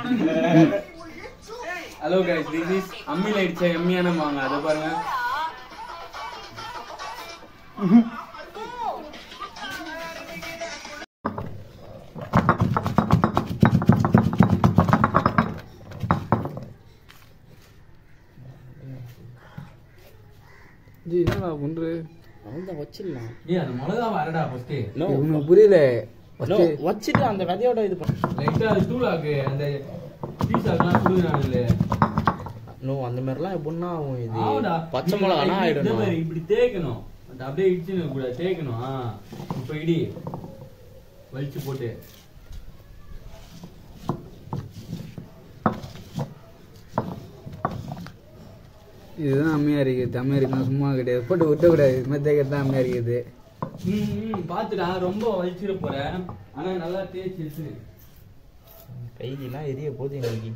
Hello guys this is அம்மியில் அடிச்ச எம்மியான மாங்க அதை பாருங்க ஜி என்னடா பண்ற அவ்வளோதான் வச்சிடலாம் ஏய் அது மிளகா வரடா ஃபர்ஸ்ட் நோ உனக்கு புரியல நோ வச்சுட்டு அந்த விதையோட இது பண்ண லைட்டா அது தூளாக்கு அந்த பீஸாக்கெல்லாம் கொடுக்குறாங்க இல்ல நோ அந்த மாதிரிலாம் எப்படின்னா ஆகும் இது ஆவுடா. பச்சை இப்படி- மிளகானா இப்படி- இந்த ஆயிடணும் மாதிரி இப்படி தேய்க்கணும் அது அப்படியே இடிச்சுன்னு கூட தேய்க்கணும் ஆ. இப்ப இடி வலிச்சு போட்டு இதுதான் அம்மையா இருக்குது அம்மையா இருக்குன்னா சும்மா கிடையாது போட்டு விட்டக்கூடாது இது மாதிரி தேக்கிறது தான் அம்மையா இருக்குது ம், ம், பாத்துடா ரொம்ப வலிச்சிட போற ஆனா நல்லா தேய்ச்சி வச்சு கையிலாம் எரிய போகுது இன்னைக்கு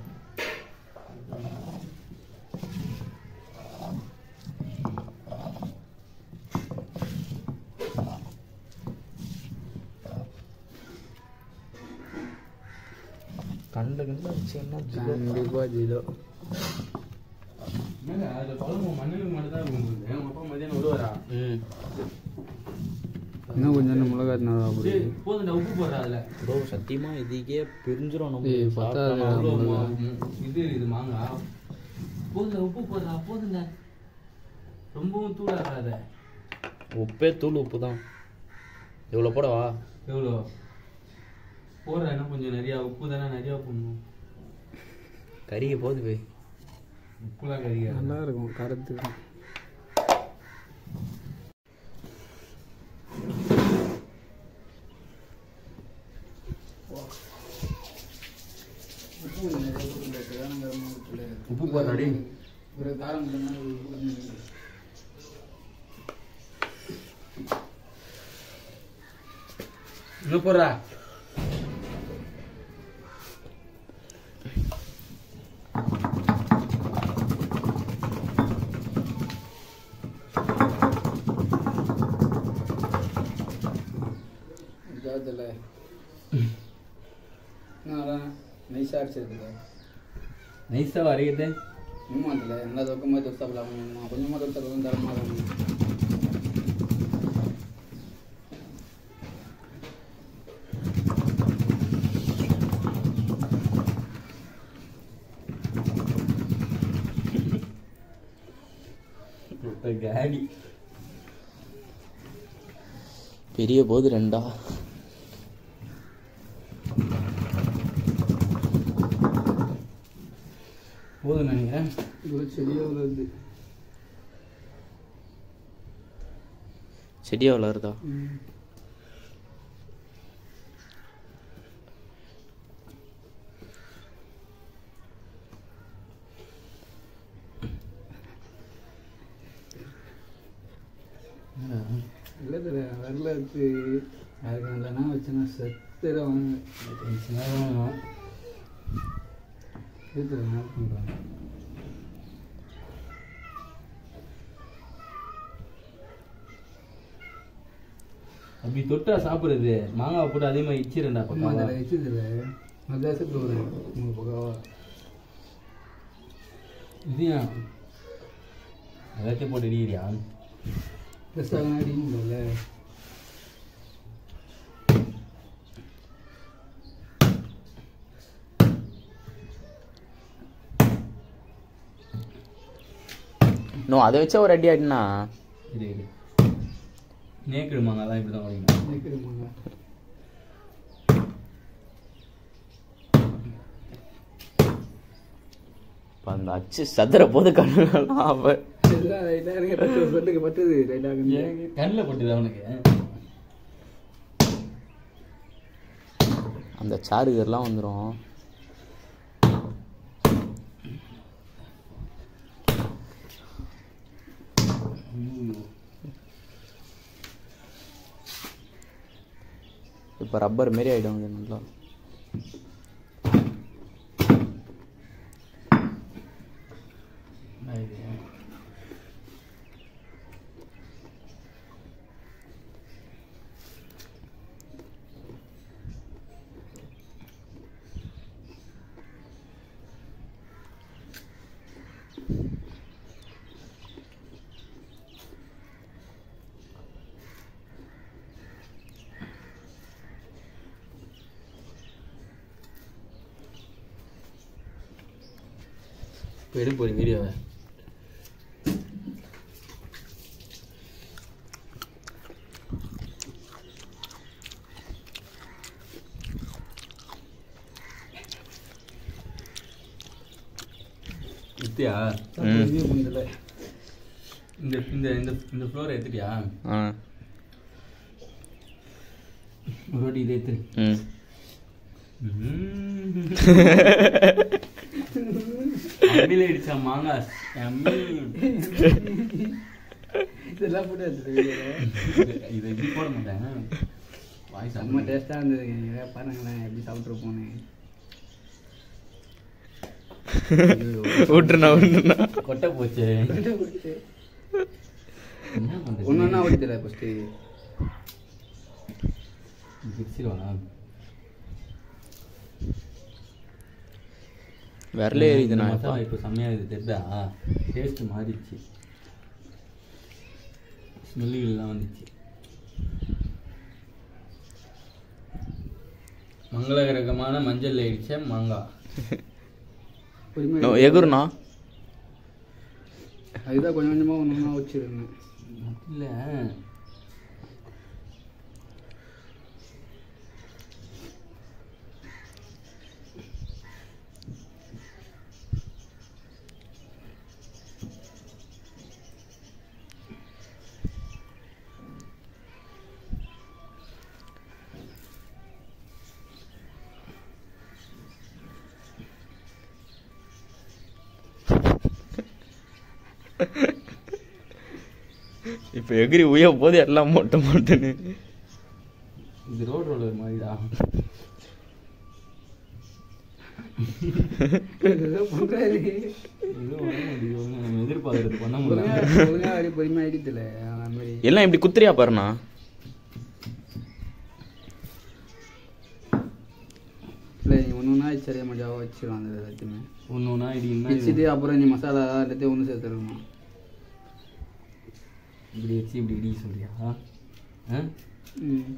கண்ட கண்ட வச்சீங்கன்னா ஜிலோ. கண்டிப்பா ஜீலோ என்னங்க அதுல குழம்பு மண்ணுக்கு மட்டும் தான் இருக்கும் போகுது. உங்க அப்பா மதியானம் விடுவாரா ம் இன்னும் கொஞ்சம் மிளகா தினடா அப்படி டேய், போதும்டா உப்பு போடுறா அதுல ப்ரோ சத்தியமா இதுக்கே பிரிஞ்சிரும் நம்ம ஏய், பத்தாது. சாப்பிட்டோம்னா. அவ்வளோ மிளகா. ம், இது இது மாங்காய் போதும்டா உப்பு போடுறா போதும்டா ரொம்பவும் தூளாகாத உப்பே தூள் உப்பு தான் இவ்வளோ போடவா எவ்வளோ போடுறா இன்னும் கொஞ்சம் நிறையா உப்பு தானே நிறையா போடணும் கறிய போகுது போய் உப்புலாம் கறிக்காது நல்லா இருக்கும் கருத்துக்கு உப்பு போடுறாடி ஒரு காரம் இன்னும் போடுறா இதாதில்ல நான் நைஸாக அடிச்சிருக்குல்ல நைஸாக வரைக்குது ஏமாத்தல எல்லா பக்கமாக தொட்டு சாப்பிடலாம் கொஞ்சமாக தொட்டு சாப்பிடலாம் தரமாக இருக்கும் காடி பெரிய போது ரெண்டா போதும் நினைக்கிறேன் இது செடியாக உள்ளது செடியா வளருதா இல்லை தெரியல வரல எடுத்து அதுக்கு இல்லைன்னா வச்சுன்னா செத்துறவங்க இது என்ன பண்ணுறாங்க அப்படி தொட்டா சாப்பிடுறது மாங்காய் போட்டு அதே மாதிரி இச்சிரண்டா அம்மா பக்கம் அதில் வச்சதில்ல மத்தியாசத்துக்கு ஒரு மூணு பக்காவா இது ஏன் எல்லாத்தையும் போட்டு அடிக்கிறியா பெருசாக அடிக்க முடியல நோ அதை வச்சா ஒரு அடி ஆடினா இது இது நேக்கிடு மாங்காய் தான் இப்படி தான் உடைக்கணும் நிற்கிறமாங்க இப்போ அந்த அச்சு சதுர போது கண்ணுலாம் அவ எல்லாம் ரைட்டாக இருங்க பத்து சொல்லுக்கு பத்துது ரைட்டாக கண்ணில் போட்டுது அவனுக்கு அந்த சாருகர்லாம் வந்துடும் இப்போ ரப்பர் மாரி ஆகிடும் அது நல்லா எடுப்பு ஒரு வீடியோவை எடுத்தியா ரிவ்யூ பண்ணல இந்த இந்த இந்த இந்த ஃப்ளோரை எடுத்துட்டியா ஆ ஒரு வாட்டி இதை எடுத்து ம் அடியில் அடிச்சா மாங்காய் எம்மி. இதெல்லாம் போட்டு எடுத்துட்டு இது- இதை இப்படி போட மாட்டேன் வாய் செம்ம செம்ம டேஸ்ட்டாக இருந்தது நீங்கள் பாருங்களேன் எப்படி சாப்பிட்ருப்போன்னு விட்டுருண்ணா விட்டுருண்ணா கொட்டை போச்சு என்ன பண்றது ஒன்று ஒன்றா ஓடித்தல ஃபஸ்ட்டு பிரிச்சிருவானா விரலே எரியுதுண்ணா இப்போ மசாலா இப்போ செம்மையா இது தெரிதா டேஸ்ட் மாறிடுச்சு ஸ்மெல்லுகள்லாம் வந்துச்சு மங்களகரகமான மஞ்சள் அடிச்ச மாங்காய் நோ, எகுருண்ணா அதுதான் கொஞ்சம் கொஞ்சமாக ஒன்று ஒன்றா வச்சுருந்தேன் இல்லை இப்போ எகிரி உய போது எல்லாம் மொட்டை மொட்டைன்னு இது ரோட் ரோலர் மாதிரிடா பண்ணுறாரு இது ஒண்ணும் இது ஒண்ணும் நம்ம எதிர்பார்க்கறது பண்ண ஒழுங்காக முடியல ஒழுங்காக அப்படி பொறுமையாக அடிக்கல அந்த மாதிரி எல்லாம் இப்படி குத்துறியா பாருண்ணா இல்லை நீ ஒன்று ஒன்றா சரியா மஜாவாக வச்சிடலாம் அந்த எல்லாத்தையுமே ஒன்று ஒன்றா இடினா வச்சுட்டு அப்புறம் நீ மசாலா எல்லாத்தையும் ஒன்று சேர்த்துருக்கணும் இப்படி வச்சு இப்படி இடி சொல்றியா ஆ ம்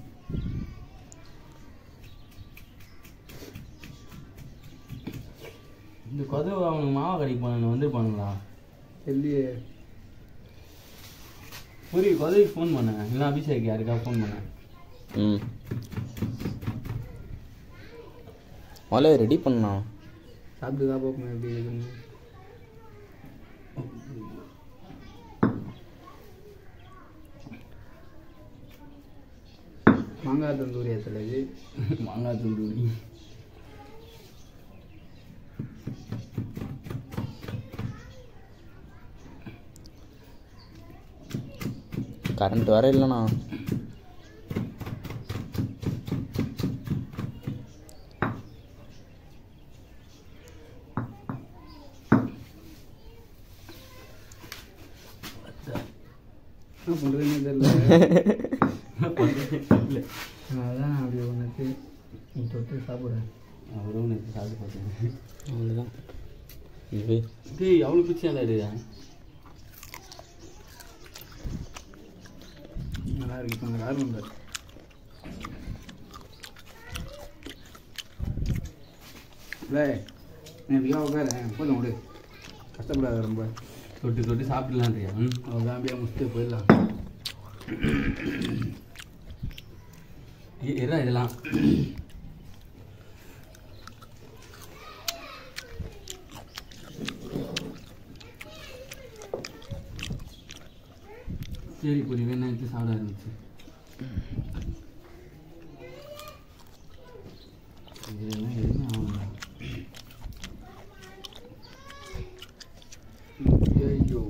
இந்த கதவு அவனுக்கு மாவா கடைக்கு போனாங்க வந்துருப்பானுங்களா இல்லையே புரிய கதவுக்கு ஃபோன் பண்ணேன் இல்லை அபிஷேக் யாருக்கா ஃபோன் பண்ணேன் ம் முதல்ல ரெடி பண்ணா சாப்பிட்டு தான் பார்க்கணும் எப்படி இருக்குன்னு மாங்காய் தந்தூரி ஏற்றல இது மாங்காய் தூண்டூரி கரண்ட் வேற இல்லைண்ணா என்ன பண்ணுறதுன்னு தெரியல இல்லை அதான் அப்படி ஒன்று நீ தொட்டு சாப்பிட்றேன் அவரும் நேற்று சாப்பிட்டு பார்த்தேன் அவ்வளோதான் இது டேய் அவ்வளோ பிடிச்சா இருக்கு நல்லா இருக்கு இப்போ அந்த காரணம் இல்லை இல்லை நான் இப்படியா உட்காரேன் போதும் விடு கஷ்டப்படாத ரொம்ப தொட்டு தொட்டு சாப்பிடலான்றியா ம் அவ்வளோதான் அப்படியே முடிச்சுட்டு போயிடலாம் இ- இருடா இதெல்லாம் சரி பொடி வேணா எடுத்து சாப்பிட ஆரம்பிச்சு இதெல்லாம் எதுவுமே ஆகல ஐயோ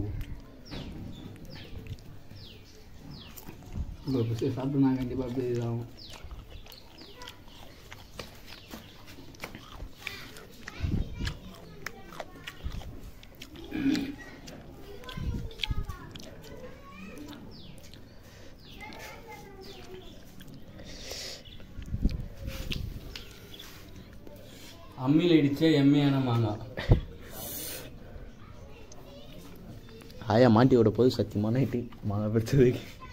இவ்வளோ பிசு சாப்பிட்டு நான் கண்டிப்பாக அப்படியே இதாகும் அம்மியில் இடிச்ச எம்மையான மாங்காய் ஆயா மாட்டி விட போது சத்தியமான நைட்டு மாங்காய் பிடிச்சதுக்கு